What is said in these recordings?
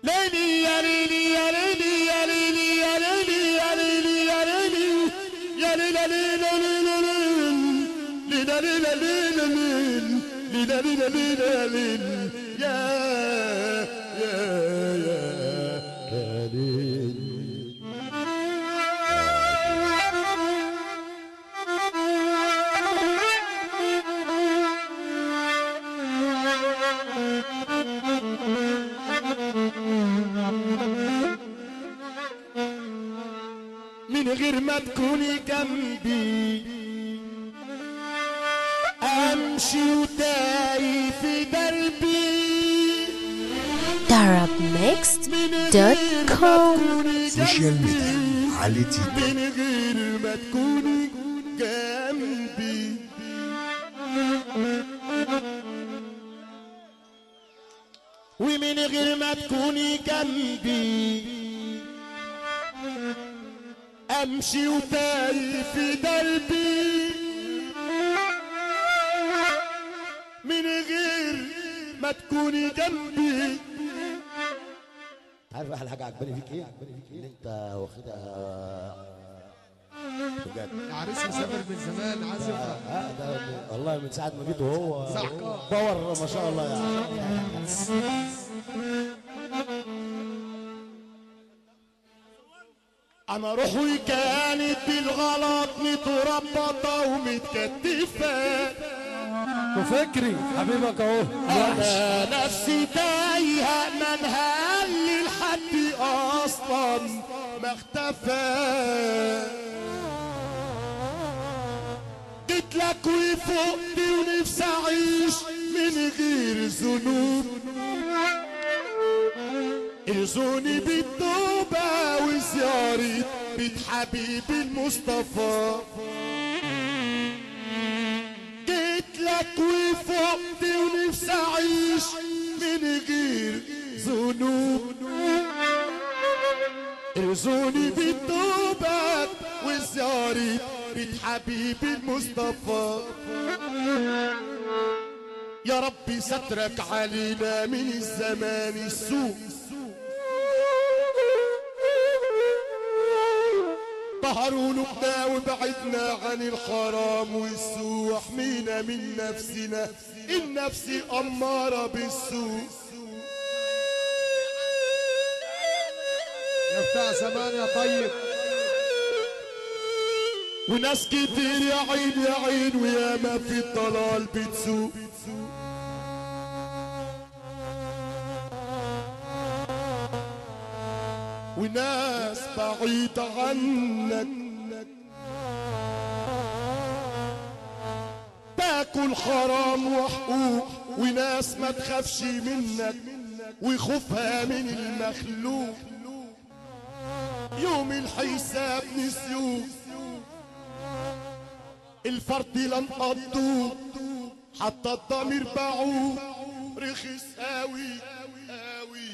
ليلي يا ليلي يا ليلي يا ليلي يا ليلي يا ليلي يا ليلي يا ليلي ليلي ليلي ليلي ليلي ليلي ليلي ليلي يا يا يا يا ليلي من غير ما تكوني جنبي امشي وتاي في دربي arabmixed.com سوشيال ميديا علي تي من غير ما تكوني جنبي ومن غير ما تكوني جنبي امشي وتاي في دربي من غير ما تكوني جنبي عارف احلى حاجه عجباني فيك ايه؟ ان انت واخدها بجد عريس مسافر من زمان عازف اه ده والله من ساعه ما جيت وهو صح. باور ما شاء الله يعني انا روحي كانت بالغلط متربطه ومتكتفه وفكري حبيبك اهو انا نفسي تايهه منها اللي لحد اصلا ما اختفى جيت لك وفقت ونفسي اعيش من غير ذنوب ارزوني بالتوبة وزيارة بيت حبيبي المصطفى جيت لك وفقت ونفسي اعيش من غير ذنوب ارزوني بالتوبة وزيارة بيت حبيبي المصطفى يا ربي سترك علينا من الزمان السوء طهر قلوبنا وبعدنا عن الحرام والسوء احمينا من نفسنا النفس أمارة بالسوء يا بتاع زمان يا طيب وناس كتير يا عين يا عين وياما في الضلال بتسوق وناس بعيد عنك تاكل حرام وحقوق وناس ما تخافش منك وخوفها من المخلوق يوم الحساب نسيوك الفرد لن قضوه حتى الضمير باعوه رخص قوي قوي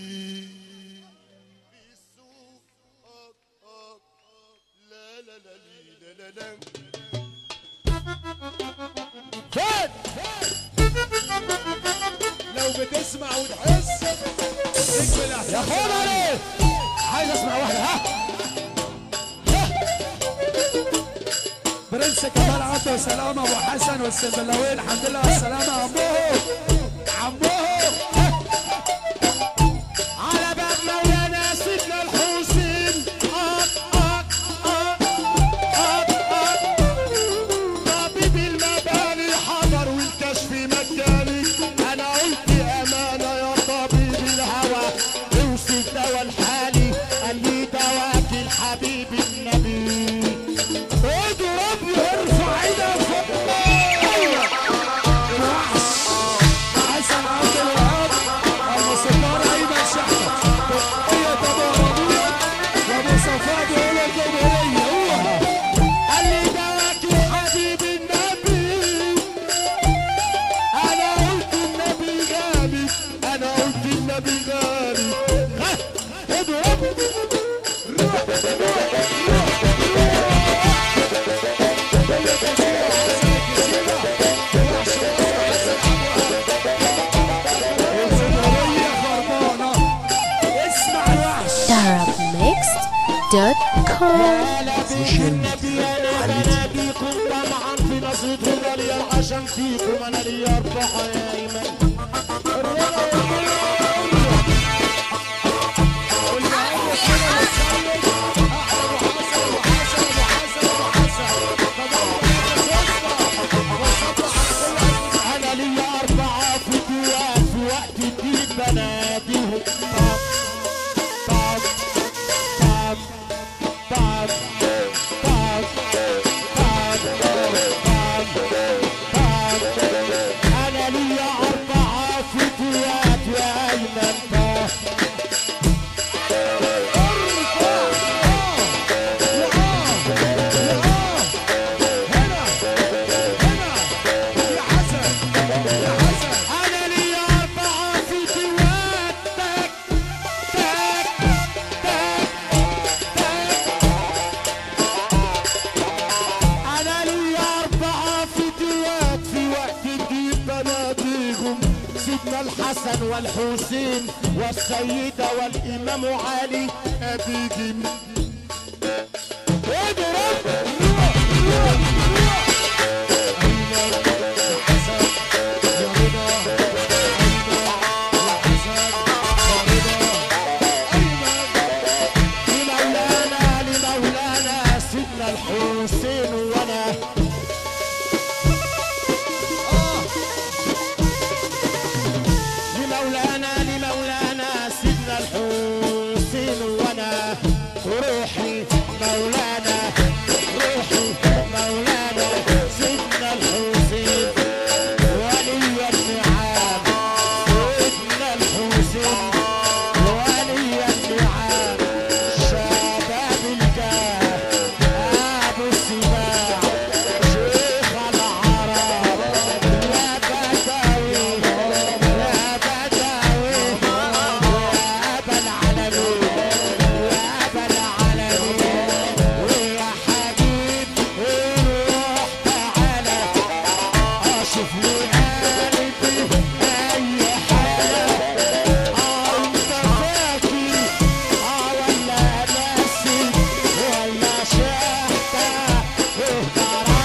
بالسوق آه، آه، آه. لا لا لا لي، لا لا لا فين لو بتسمع وتحس اقبل يا احسن اخوانا عليه عايز اسمع واحده ها برنس كمال عبده وسلامه ابو حسن والسنبلاوي الحمد لله على السلامه عموه عموه على باب مولانا سيدنا الحسين آك آك آك آك آك طبيب المباني حضر والكشف مجاني أنا قلت أمانة يا طبيب الهوى اوصف دوا الحالي قال لي دواك الحبيب النبي اضرب وارفع ايدك فوق حسن عبد الوهاب الموسيقار ايمن شحته تحيه ابو ربيع وابو صفاء بيقول الجمهوريه هو قال لي دواك الحبيب النبي انا قلت النبي غالي انا قلت النبي غالي ها اضرب الجمهوريه خربانه دوت كوم سوشيال ميديا علي تي انا بيكم طمعا في نصرتكم غالية العشم فيكم انا لي اربعة يا ايمن انا لي اربعة فتيات في وقت الدين بناديهم طب طب طب طب طب انا لي اربعة فتيات يا ايمن طه انا لي اربعة فتيات تك تك تك تك انا لي اربعة فتيات في وقت الدين بناديهم سيدنا الحسن والحسين والسيدة والامام علي ابيهم اضرب لمولانا لمولانا سيدنا الحسين وانا لمولانا لمولانا سيدنا الحسين وانا روحي مولانا روحي مولانا سيدنا الحسين ولي النعام سيدنا الحسين ولي النعام شباب الجاه ابو السباع شيخ العرب يا بدوي يا بدوي يا ابا العالمين يا ابا العالمين ويا حبيب الروح تعالى اشوف لي قلبي اي حاله اه انت فاكر اه ولا ناسي ولا شحتة اهدى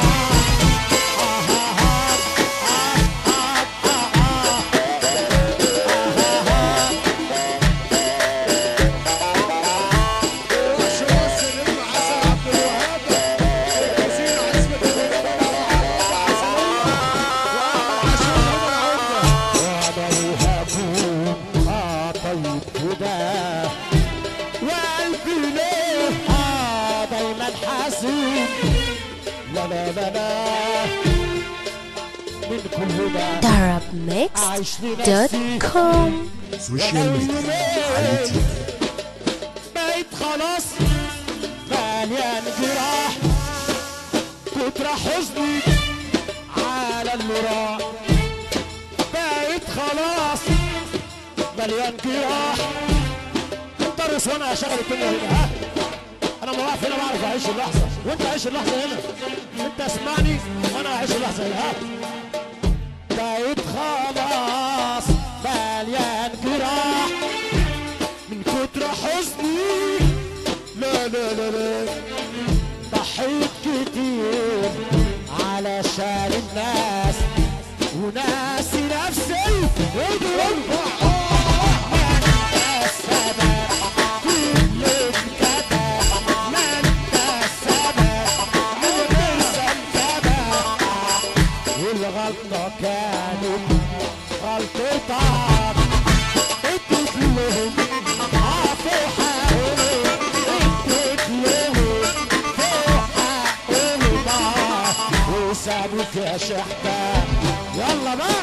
وانا الهبون اه طيب كده وقلبي ليه اه دايما حزين لا لا لا لا من كل ده دارب ميكس عايش دوت لنفسي كوم سوشيال ميديا علي تي بقيت خلاص مليان جراح كتر حزني على اللي راح بقيت خلاص مليان جراح انت رس وانا اشغل الدنيا هنا ها انا ما واقف هنا بعرف اعيش اللحظه وانت عيش اللحظه هنا انت اسمعني وانا اعيش اللحظه هنا ها بقيت خلاص مليان جراح من كتر حزني لا لا لا لا ضحيت كتير علشان الناس وناسي نفسي اضرب ما انت السبب كل انكتب ما انت السبب من ليس انكتب والغلطة كانت غلطتك اديت لهم عافوا حقهم اديت لهم فوق حقهم آه، وسابوك يا شحتة يلا بقى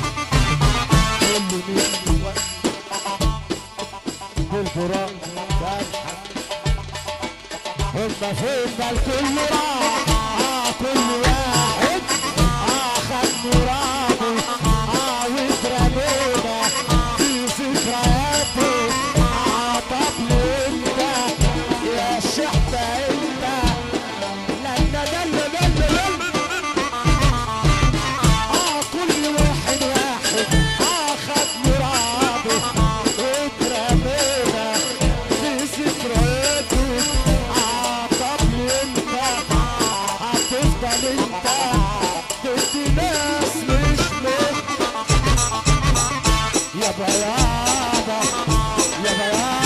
كل مين بالبراق كان هم فين ده الكل راح آه كل واحد آه خد مراده آه واترمينا في ذكرياته آه طب انت يا شحتة انت لنا دل دل دل اه كل واحد واحد اه خد مراده واترمينا في ذكرياته يابا يابا يابا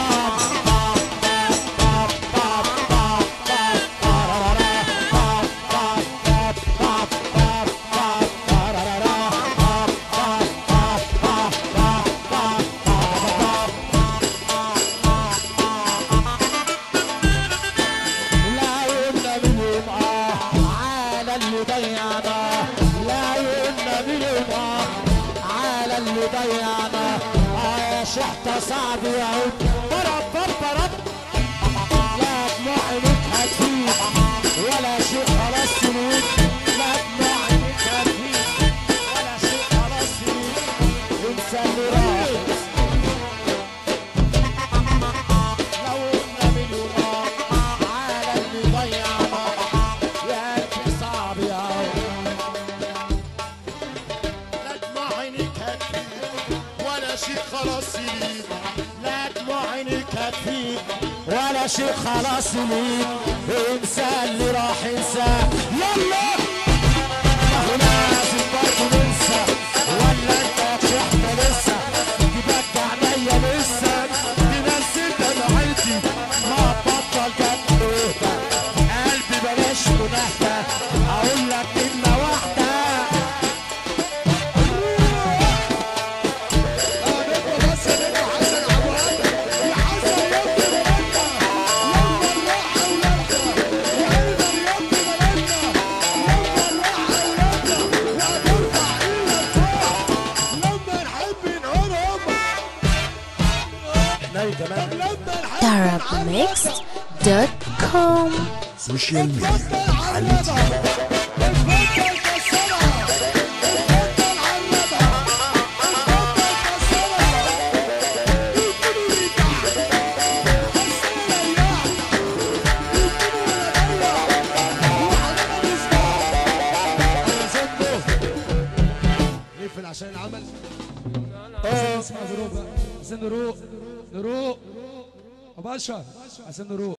لا يقولنا منهم اه على اللي ضيعنا لا يقولنا منهم اه على اللي ضيعنا اه يا شحتة صعب يا عود ضرب ضرب ضرب لا دموع عينيك هتفيد ولا شيء خلاص سنين لا دموع عينيك هتفيد ولا شيء خلاص سنين انسى اللي راح لو قلنا منهم اه على اللي ضيعنا يا قلبي صعب يا عود لا دموع عينيك هتفيد ولا شيء خلاص يليق لا دموع عينك هتفيد ولا شيء خلاص ليك انسى اللي راح انساه يلا ما هو لازم برضه ننسى ولا انت شحت لسه جبت عينيا لسه دي نسيت دمعتي ما تبطل جد اهدى قلبي بلاش منهدى اقول لك كلمه واحده بس يا نجم حسن ابو علي يا حسن يا ابن بلدنا يلا الراحه ولادنا يا قلبي يا ابن بلدنا يلا الراحه ولادنا وهترفع ايدك فوق لما نحب نقولهم ناي كمان لما نحب arabmix.com سوشيال ميديا علي نعرضها تي اتفضل كسرها اتفضل عرضها اتفضل كسرها اديني رياح كسرنا رياح اديني ولدية وعلينا مصباح انا زنبو نقفل عشان العمل عايزين نسمع نروق بقى عايزين نروق نروق يا باشا عايزين نروق